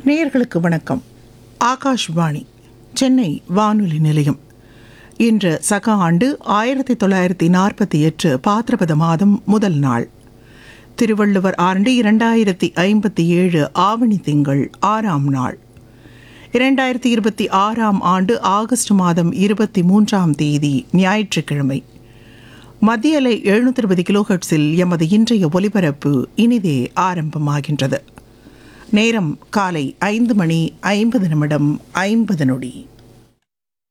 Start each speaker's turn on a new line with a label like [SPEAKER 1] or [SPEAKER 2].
[SPEAKER 1] நேயர்களுக்கு வணக்கம் ஆகாஷ்வாணி சென்னை வானொலி நிலையம் இன்று சக ஆண்டு ஆயிரத்தி தொள்ளாயிரத்தி நாற்பத்தி எட்டு பாத்திரபத மாதம் முதல் நாள் திருவள்ளுவர் ஆண்டு இரண்டாயிரத்தி ஐம்பத்தி ஏழு ஆவணி திங்கள் ஆறாம் நாள் இரண்டாயிரத்தி இருபத்தி ஆறாம் ஆண்டு ஆகஸ்ட் மாதம் இருபத்தி மூன்றாம் தேதி ஞாயிற்றுக்கிழமை மத்திய அலை எழுநூத்தி இருபது கிலோஹெர்ட்ஸில் எமது இன்றைய ஒலிபரப்பு இனிதே ஆரம்பமாகின்றது நேரம் காலை ஐந்து மணி ஐம்பது நிமிடம் ஐம்பது நொடி